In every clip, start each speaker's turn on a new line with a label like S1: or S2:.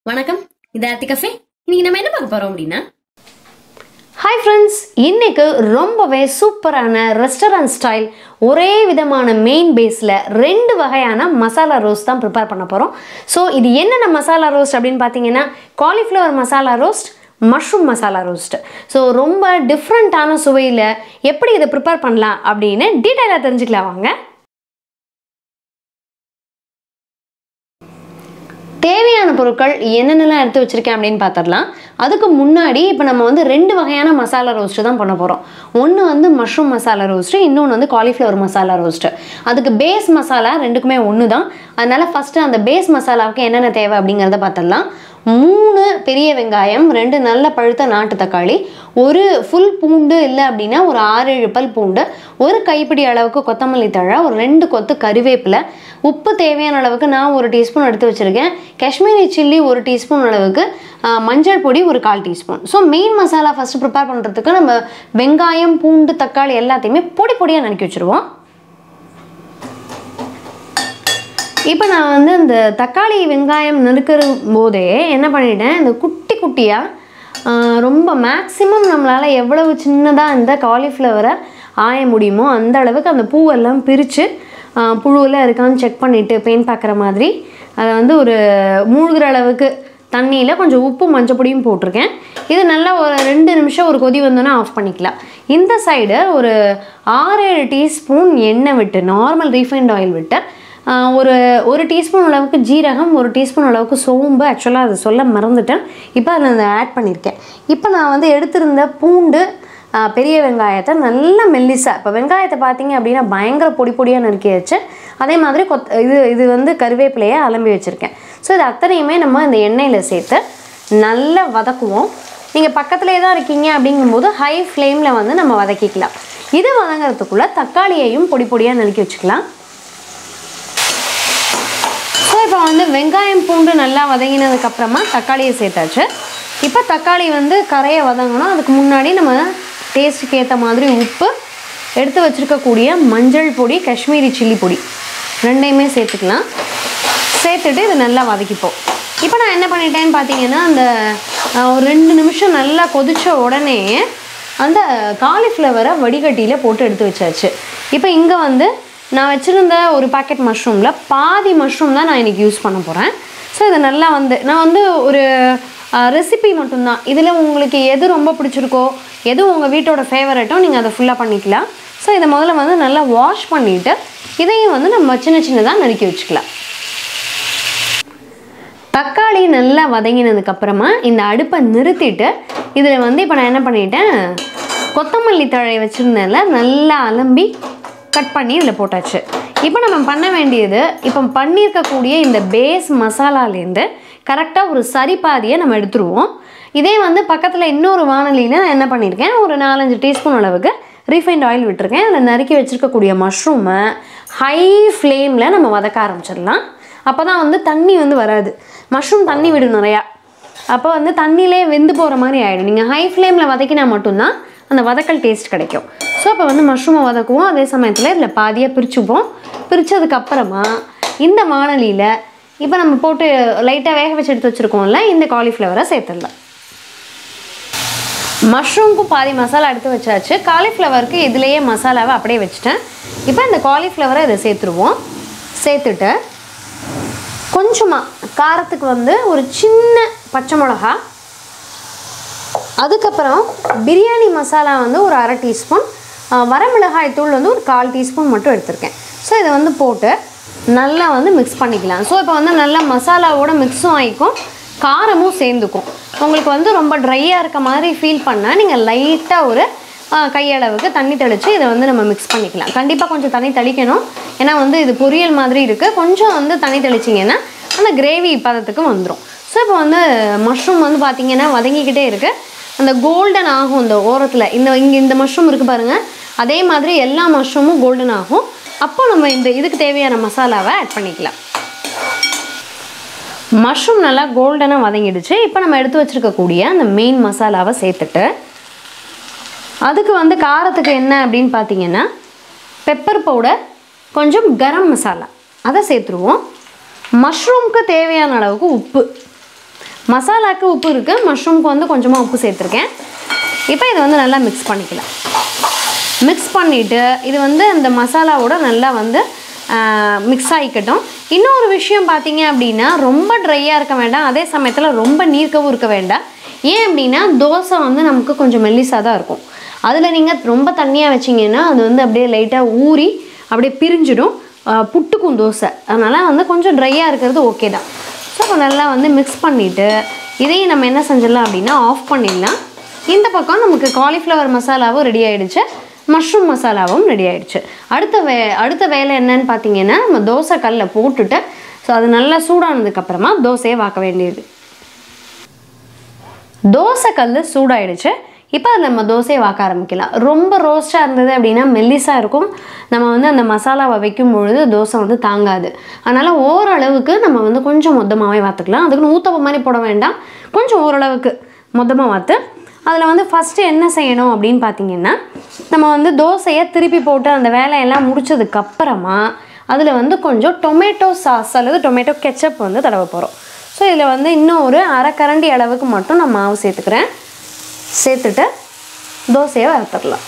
S1: வணக்கம் இது ஆர்த்தி கஃபே இன்னைக்கு நம்ம என்ன பார்க்க போறோம் அப்படின்னா
S2: ஹாய் ஃப்ரெண்ட்ஸ் இன்னைக்கு ரொம்பவே சூப்பரான ரெஸ்டாரண்ட் ஸ்டைல் ஒரே விதமான மெயின் பேஸில் ரெண்டு வகையான மசாலா ரோஸ்ட் தான் ப்ரிப்பேர் பண்ண போகிறோம் ஸோ இது என்னென்ன மசாலா ரோஸ்ட் அப்படின்னு பார்த்தீங்கன்னா cauliflower masala roast mushroom masala roast so ரொம்ப டிஃப்ரெண்ட்டான சுவையில் எப்படி இதை ப்ரிப்பேர் பண்ணலாம் அப்படின்னு டீட்டெயிலாக தெரிஞ்சுக்கலாம் வாங்க தேவையான பொருட்கள் என்னென்னலாம் எடுத்து வச்சுருக்கேன் அப்படின்னு பார்த்துடலாம் அதுக்கு முன்னாடி இப்போ நம்ம வந்து ரெண்டு வகையான மசாலா ரோஸ்ட்டு தான் பண்ண போகிறோம் ஒன்று வந்து மஷ்ரூம் மசாலா ரோஸ்ட்டு இன்னொன்று வந்து காலிஃப்ளவர் மசாலா ரோஸ்ட்டு அதுக்கு பேஸ் மசாலா ரெண்டுக்குமே ஒன்று தான் அதனால் ஃபஸ்ட்டு அந்த பேஸ் மசாலாவுக்கு என்னென்ன தேவை அப்படிங்கிறத பார்த்துடலாம் மூணு பெரிய வெங்காயம் ரெண்டு நல்ல பழுத்த நாட்டு தக்காளி ஒரு ஃபுல் பூண்டு இல்லை அப்படின்னா ஒரு ஆறு ஏழு பல் பூண்டு ஒரு கைப்பிடி அளவுக்கு கொத்தமல்லி தழை ஒரு ரெண்டு கொத்து கறிவேப்பிலை உப்பு தேவையான அளவுக்கு நான் ஒரு டீஸ்பூன் எடுத்து வச்சுருக்கேன் காஷ்மீரி சில்லி ஒரு டீஸ்பூன் அளவுக்கு ஆ, மஞ்சள் பொடி ஒரு கால் teaspoon so main masala first prepare பண்ணுறதுக்கு நம்ம வெங்காயம் பூண்டு தக்காளி எல்லாத்தையுமே பொடி பொடியாக நறுக்கி வச்சுருவோம் இப்போ நான் வந்து இந்த தக்காளி வெங்காயம் நறுக்கிற போதே என்ன பண்ணிட்டேன் இந்த குட்டி குட்டியாக ரொம்ப மேக்ஸிமம் நம்மளால் எவ்வளவு சின்னதாக இந்த காலிஃப்ளவரை ஆய முடியுமோ அந்த அளவுக்கு அந்த பூவெல்லாம் பிரித்து புழுவெல்லாம் இருக்கான்னு செக் பண்ணிவிட்டு பெயின் பார்க்குற மாதிரி அதை வந்து ஒரு மூழ்கிற அளவுக்கு தண்ணியில் கொஞ்சம் உப்பு மஞ்சள் பொடியும் போட்டிருக்கேன் இது நல்லா ஒரு ரெண்டு நிமிஷம் ஒரு கொதி வந்தோன்னே ஆஃப் பண்ணிக்கலாம் இந்த சைடு ஒரு ஆறு ஏழு டீஸ்பூன் எண்ணெய் விட்டு நார்மல் ரீஃபைண்ட் ஆயில் விட்டு ஆஹ் ஒரு ஒரு டீஸ்பூன் அளவுக்கு ஜீரகம் ஒரு டீஸ்பூன் அளவுக்கு சோம்பு ஆக்சுவலாக அது சொல்ல மறந்துட்டேன் இப்போ அதில் நான் ஆட் பண்ணியிருக்கேன் இப்போ நான் வந்து எடுத்திருந்த பூண்டு ஆஹ் பெரிய வெங்காயத்தை நல்லா மெல்லிசா இப்போ வெங்காயத்தை பார்த்தீங்க அப்படின்னா பயங்கர பொடி பொடியாக நறுக்கி வச்சு அதே மாதிரி கொத் இது இது வந்து கருவேப்பிலையை அலம்பி வச்சுருக்கேன் ஸோ இது அத்தனையுமே நம்ம இந்த எண்ணெயில் சேர்த்து நல்லா வதக்குவோம் நீங்கள் பக்கத்துலேயே தான் இருக்கீங்க அப்படிங்கும்போது ஹை ஃப்ளேமில் வந்து நம்ம வதக்கிக்கலாம் இது வதங்கிறதுக்குள்ளே தக்காளியையும் பொடி பொடியாக நறுக்கி வச்சுக்கலாம் ஸோ இப்போ வந்து வெங்காயம் பூண்டு நல்லா வதங்கினதுக்கப்புறமா தக்காளியை சேர்த்தாச்சு இப்போ தக்காளி வந்து கரையை வதங்கணும் அதுக்கு முன்னாடி நம்ம டேஸ்ட்டுக்கு ஏற்ற மாதிரி உப்பு எடுத்து வச்சுருக்கக்கூடிய மஞ்சள் பொடி காஷ்மீரி சில்லி பொடி ரெண்டையுமே சேர்த்துக்கலாம் சேர்த்துட்டு இது நல்லா வதக்கிப்போம் இப்போ நான் என்ன பண்ணிட்டேன்னு பார்த்தீங்கன்னா அந்த அஹ், ஒரு ரெண்டு நிமிஷம் நல்லா கொதிச்ச உடனே அந்த காலிஃப்ளவரை வடிகட்டியில் போட்டு எடுத்து வச்சாச்சு இப்போ இங்கே வந்து நான் வச்சுருந்த ஒரு பாக்கெட் மஷ்ரூமில் பாதி மஷ்ரூம் தான் நான் இன்றைக்கி யூஸ் பண்ண போகிறேன் ஸோ இது நல்லா வந்து நான் வந்து ஒரு ரெசிபி மட்டும்தான் இதில் உங்களுக்கு எது ரொம்ப பிடிச்சிருக்கோ எது உங்கள் வீட்டோட ஃபேவரட்டோ நீங்கள் அதை ஃபுல்லாக பண்ணிக்கலாம் ஸோ இதை முதல்ல வந்து நல்லா வாஷ் பண்ணிவிட்டு இதையும் வந்து நம்ம சின்ன சின்னதாக நறுக்கி வச்சுக்கலாம் தக்காளி நல்லா வதங்கினதுக்கு அப்புறமா இந்த அடுப்பை நிறுத்திட்டு இதில் வந்து இப்போ நான் என்ன பண்ணிட்டேன் கொத்தமல்லி தழை வச்சுருந்தேன்ல நல்லா அலம்பி கட் பண்ணி இதில் போட்டாச்சு இப்போ நம்ம பண்ண வேண்டியது இப்போ பண்ணியிருக்கக்கூடிய இந்த பேஸ் மசாலாலேருந்து கரெக்டாக ஒரு சரி பாதியை நம்ம எடுத்துருவோம் இதே வந்து பக்கத்தில் இன்னொரு வானொலியில் நான் என்ன பண்ணியிருக்கேன் ஒரு நாலஞ்சு டீஸ்பூன் அளவுக்கு ரீஃபைண்ட் ஆயில் விட்டுருக்கேன் அதில் நறுக்கி வச்சுருக்கக்கூடிய மஷ்ரூமை ஹை ஃப்ளேமில் நம்ம வதக்க ஆரம்பிச்சிடலாம் அப்போ தான் வந்து தண்ணி வந்து வராது மஷ்ரூம் தண்ணி விடும் நிறையா அப்போ வந்து தண்ணியிலே வெந்து போகிற மாதிரி ஆகிடும் நீங்கள் ஹை ஃப்ளேமில் வதக்கினா மட்டும்தான் அந்த வதக்கல் டேஸ்ட் கிடைக்கும் ஸோ இப்போ வந்து மஷ்ரூமை வதக்குவோம் அதே சமயத்தில் இதில் பாதியாக பிரிச்சுப்போம் பிரித்ததுக்கப்புறமா இந்த வானலியில் இப்போ நம்ம போட்டு லைட்டாக வேக வச்சு எடுத்து வச்சுருக்கோம்ல இந்த காலிஃப்ளவரை சேர்த்துடலாம் மஷ்ரூம்க்கும் பாதி மசாலா எடுத்து வச்சாச்சு காலிஃப்ளவருக்கு இதுலேயே மசாலாவை அப்படியே வச்சுட்டேன் இப்போ இந்த காலிஃப்ளவரை இதை சேர்த்துருவோம் சேர்த்துட்டு கொஞ்சமாக காரத்துக்கு வந்து ஒரு சின்ன பச்சை மிளகா அதுக்கப்புறம் பிரியாணி மசாலா வந்து ஒரு அரை டீஸ்பூன் வரமிளகாய் தூள் வந்து ஒரு கால் டீஸ்பூன் மட்டும் எடுத்திருக்கேன் ஸோ இதை வந்து போட்டு நல்லா வந்து மிக்ஸ் பண்ணிக்கலாம் ஸோ இப்போ வந்து நல்லா மசாலாவோட மிக்ஸும் ஆகிக்கும் காரமும் சேர்ந்துக்கும் உங்களுக்கு வந்து ரொம்ப ட்ரையாக இருக்க மாதிரி ஃபீல் பண்ணால் நீங்கள் லைட்டாக ஒரு ஆ, கையளவுக்கு தண்ணி தெளித்து இதை வந்து நம்ம மிக்ஸ் பண்ணிக்கலாம் கண்டிப்பாக கொஞ்சம் தண்ணி தெளிக்கணும் ஏன்னா வந்து இது பொரியல் மாதிரி இருக்குது கொஞ்சம் வந்து தண்ணி தெளிச்சிங்கன்னா அந்த கிரேவி பதத்துக்கு வந்துடும் ஸோ இப்போ வந்து மஷ்ரூம் வந்து பார்த்தீங்கன்னா வதங்கிக்கிட்டே இருக்குது அந்த கோல்டன் ஆகும் இந்த ஓரத்தில் இந்த இங்கே இந்த மஷ்ரூம் இருக்குது பாருங்கள் அதே மாதிரி எல்லா மஷ்ரூமும் கோல்டன் ஆகும் அப்போ நம்ம இந்த இதுக்கு தேவையான மசாலாவை ஆட் பண்ணிக்கலாம் மஷ்ரூம் நல்லா கோல்டனாக வதங்கிடுச்சு இப்போ நம்ம எடுத்து வச்சுருக்கக்கூடிய அந்த மெயின் மசாலாவை சேர்த்துட்டு அதுக்கு வந்து காரத்துக்கு என்ன அப்படின்னு பார்த்தீங்கன்னா பெப்பர் பவுடர் கொஞ்சம் கரம் மசாலா அதை சேர்த்துருவோம் மஷ்ரூம்க்கு தேவையான அளவுக்கு உப்பு மசாலாக்கு உப்பு இருக்குது மஷ்ரூம்க்கு வந்து கொஞ்சமாக உப்பு சேர்த்துருக்கேன் இப்போ இதை வந்து நல்லா மிக்ஸ் பண்ணிக்கலாம் மிக்ஸ் பண்ணிவிட்டு இது வந்து அந்த மசாலாவோட நல்லா வந்து மிக்ஸ் ஆகிக்கட்டும் இன்னொரு விஷயம் பார்த்தீங்க அப்படின்னா ரொம்ப ட்ரையாக இருக்க வேண்டாம் அதே சமயத்தில் ரொம்ப நீர்க்கவும் இருக்க வேண்டாம் ஏன் அப்படின்னா தோசை வந்து நமக்கு கொஞ்சம் மெல்லிஸாக தான் இருக்கும் அதில் நீங்கள் ரொம்ப தண்ணியாக வச்சிங்கன்னா அது வந்து அப்படியே லைட்டாக ஊறி அப்படியே பிரிஞ்சிடும் ஆஹ் புட்டுக்கும் தோசை அதனால் வந்து கொஞ்சம் ட்ரையாக இருக்கிறது ஓகே தான் ஸோ இப்போ நல்லா வந்து மிக்ஸ் பண்ணிவிட்டு இதையும் நம்ம என்ன செஞ்சிடலாம் அப்படின்னா ஆஃப் பண்ணிடலாம் இந்த பக்கம் நமக்கு காலிஃப்ளவர் மசாலாவும் ரெடி ஆயிடுச்சு மஷ்ரூம் மசாலாவும் ரெடி ஆயிடுச்சு அடுத்த வே அடுத்த வேலை என்னன்னு பார்த்தீங்கன்னா நம்ம தோசை கல்லை போட்டுட்டு ஸோ அது நல்லா சூடானதுக்கப்புறமா தோசையை வாக்க வேண்டியது தோசை கல் சூடாயிடுச்சு இப்போ அதில் நம்ம தோசையை வாக்க ஆரம்பிக்கலாம் ரொம்ப ரோஸ்ட்டாக இருந்தது அப்படின்னா மெல்லிஸாக இருக்கும் நம்ம வந்து அந்த மசாலாவை வைக்கும் பொழுது தோசை வந்து தாங்காது அதனால் ஓரளவுக்கு நம்ம வந்து கொஞ்சம் மொத்தமாகவே வாத்துக்கலாம் அதுக்குன்னு ஊத்தப்ப மாதிரி போட வேண்டாம் கொஞ்சம் ஓரளவுக்கு மொத்தமாக வாத்து அதில் வந்து ஃபஸ்ட்டு என்ன செய்யணும் அப்படின்னு பார்த்தீங்கன்னா நம்ம வந்து தோசையை திருப்பி போட்டு அந்த வேலையெல்லாம் முடிச்சதுக்கப்புறமா அதில் வந்து கொஞ்சம் டொமேட்டோ சாஸ் அல்லது டொமேட்டோ கெச்சப் வந்து தடவ போகிறோம் ஸோ இதில் வந்து இன்னும் ஒரு அரை கரண்டி அளவுக்கு மட்டும் நான் மாவு சேர்த்துக்கிறேன் சேர்த்துட்டு தோசையை வறுத்துடலாம்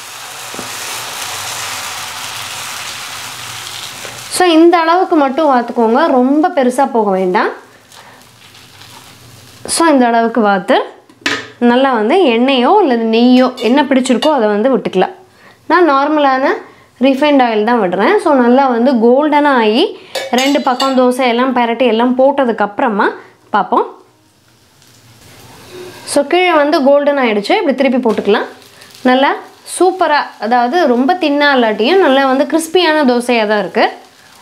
S2: ஸோ இந்த அளவுக்கு மட்டும் வாத்துக்கோங்க ரொம்ப பெருசாக போக வேண்டாம் ஸோ இந்த அளவுக்கு வாத்து நல்லா வந்து எண்ணெயோ அல்லது நெய்யோ என்ன பிடிச்சிருக்கோ அதை வந்து விட்டுக்கலாம் நான் நார்மலான ரீஃபைண்ட் ஆயில் தான் விடுறேன் ஸோ நல்லா வந்து கோல்டனாக ஆகி ரெண்டு பக்கம் தோசை எல்லாம் பெரட்டி எல்லாம் போட்டதுக்கப்புறமா பார்ப்போம் ஸோ கீழே வந்து கோல்டன் ஆகிடுச்சு இப்படி திருப்பி போட்டுக்கலாம் நல்லா சூப்பராக அதாவது ரொம்ப தின்னா இல்லாட்டியும் நல்லா வந்து கிறிஸ்பியான தோசையாக தான் இருக்குது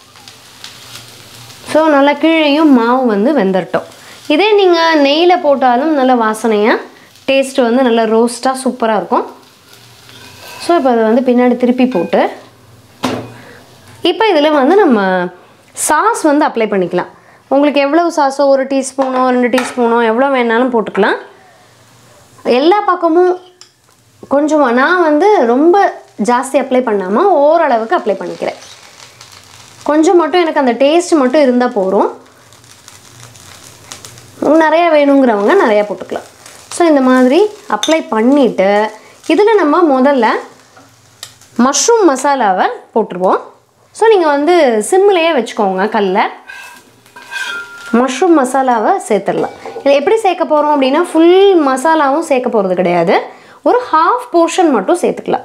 S2: ஸோ நல்லா கீழேயும் மாவு வந்து வெந்துரட்டும் இதே நீங்கள் நெய்யில் போட்டாலும் நல்ல வாசனையாக டேஸ்ட் வந்து நல்லா ரோஸ்ட்டாக சூப்பராக இருக்கும் ஸோ இப்போ அதை வந்து பின்னாடி திருப்பி போட்டு இப்போ இதில் வந்து நம்ம சாஸ் வந்து அப்ளை பண்ணிக்கலாம் உங்களுக்கு எவ்வளவு சாஸோ ஒரு டீஸ்பூனோ ரெண்டு டீஸ்பூனோ எவ்வளோ வேணாலும் போட்டுக்கலாம் எல்லா பக்கமும் கொஞ்சமாக நான் வந்து ரொம்ப ஜாஸ்தி அப்ளை பண்ணாமல் ஓரளவுக்கு அப்ளை பண்ணிக்கிறேன் கொஞ்சம் மட்டும் எனக்கு அந்த டேஸ்ட் மட்டும் இருந்தால் போதும் நிறையா வேணுங்கிறவங்க நிறையா போட்டுக்கலாம் ஸோ இந்த மாதிரி அப்ளை பண்ணிவிட்டு இதில் நம்ம முதல்ல மஷ்ரூம் மசாலாவை போட்டுருவோம் ஸோ நீங்கள் வந்து சிம்மிலேயே வச்சுக்கோங்க கல்லை மஷ்ரூம் மசாலாவை சேர்த்துடலாம் இதை எப்படி சேர்க்க போகிறோம் அப்படின்னா ஃபுல் மசாலாவும் சேர்க்க போகிறது கிடையாது ஒரு ஹாஃப் போர்ஷன் மட்டும் சேர்த்துக்கலாம்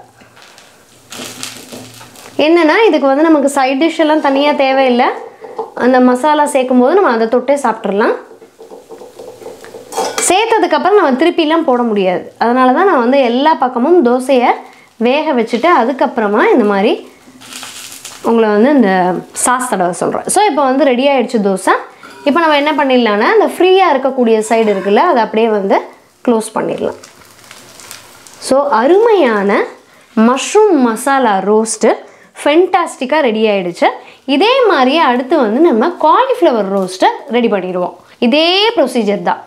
S2: என்னென்னா இதுக்கு வந்து நமக்கு சைட் டிஷ் எல்லாம் தனியாக தேவையில்லை அந்த மசாலா சேர்க்கும் போது நம்ம அதை தொட்டே சாப்பிட்றலாம் சேர்த்ததுக்கப்புறம் நம்ம திருப்பிலாம் போட முடியாது அதனால தான் நான் வந்து எல்லா பக்கமும் தோசையை வேக வச்சுட்டு அதுக்கப்புறமா இந்த மாதிரி உங்களை வந்து இந்த சாஸ் தடவை சொல்கிறேன் ஸோ இப்போ வந்து ரெடி ஆயிடுச்சு தோசை இப்போ நம்ம என்ன பண்ணிடலான்னா அந்த ஃப்ரீயாக இருக்கக்கூடிய சைடு இருக்குல்ல அதை அப்படியே வந்து க்ளோஸ் பண்ணிடலாம் ஸோ அருமையான மஷ்ரூம் மசாலா ரோஸ்ட்டு ஃபென்டாஸ்டிக்காக ரெடி ஆயிடுச்சு இதே மாதிரியே அடுத்து வந்து நம்ம காலிஃப்ளவர் ரோஸ்ட்டை ரெடி பண்ணிடுவோம் இதே ப்ரொசீஜர் தான்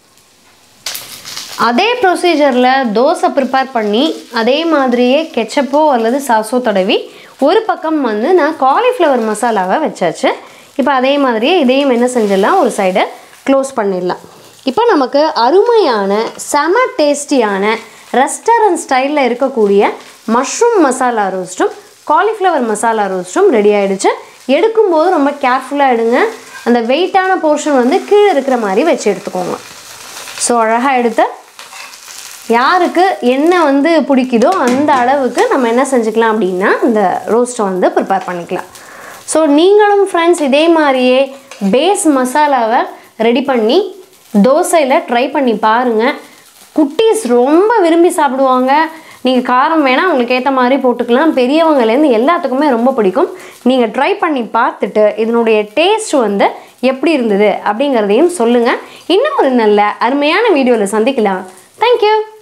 S2: அதே ப்ரொசீஜரில் தோசை ப்ரிப்பேர் பண்ணி அதே மாதிரியே கெச்சப்போ அல்லது சாஸோ தடவி ஒரு பக்கம் வந்து நான் காலிஃப்ளவர் மசாலாவை வச்சாச்சு இப்போ அதே மாதிரியே இதையும் என்ன செஞ்சிடலாம் ஒரு சைடை க்ளோஸ் பண்ணிடலாம் இப்போ நமக்கு அருமையான செம டேஸ்டியான ரெஸ்டாரண்ட் ஸ்டைலில் இருக்கக்கூடிய மஷ்ரூம் மசாலா ரோஸ்ட்டும் காலிஃப்ளவர் மசாலா ரோஸ்ட்டும் ரெடி ஆயிடுச்சு எடுக்கும்போது ரொம்ப கேர்ஃபுல்லாக எடுங்க அந்த வெயிட்டான போர்ஷன் வந்து கீழே இருக்கிற மாதிரி வச்சு எடுத்துக்கோங்க ஸோ அழகாக எடுத்து யாருக்கு என்ன வந்து பிடிக்குதோ அந்த அளவுக்கு நம்ம என்ன செஞ்சுக்கலாம் அப்படின்னா இந்த ரோஸ்ட்டை வந்து ப்ரிப்பேர் பண்ணிக்கலாம் ஸோ நீங்களும் ஃப்ரெண்ட்ஸ் இதே மாதிரியே பேஸ் மசாலாவை ரெடி பண்ணி தோசையில் ட்ரை பண்ணி பாருங்கள் குட்டீஸ் ரொம்ப விரும்பி சாப்பிடுவாங்க நீங்கள் காரம் வேணால் உங்களுக்கு ஏற்ற மாதிரி போட்டுக்கலாம் பெரியவங்கலேருந்து எல்லாத்துக்குமே ரொம்ப பிடிக்கும் நீங்கள் ட்ரை பண்ணி பார்த்துட்டு இதனுடைய டேஸ்ட் வந்து எப்படி இருந்தது அப்படிங்கிறதையும் சொல்லுங்கள் இன்னும் ஒரு நல்ல அருமையான வீடியோவில் சந்திக்கலாம் தேங்க்யூ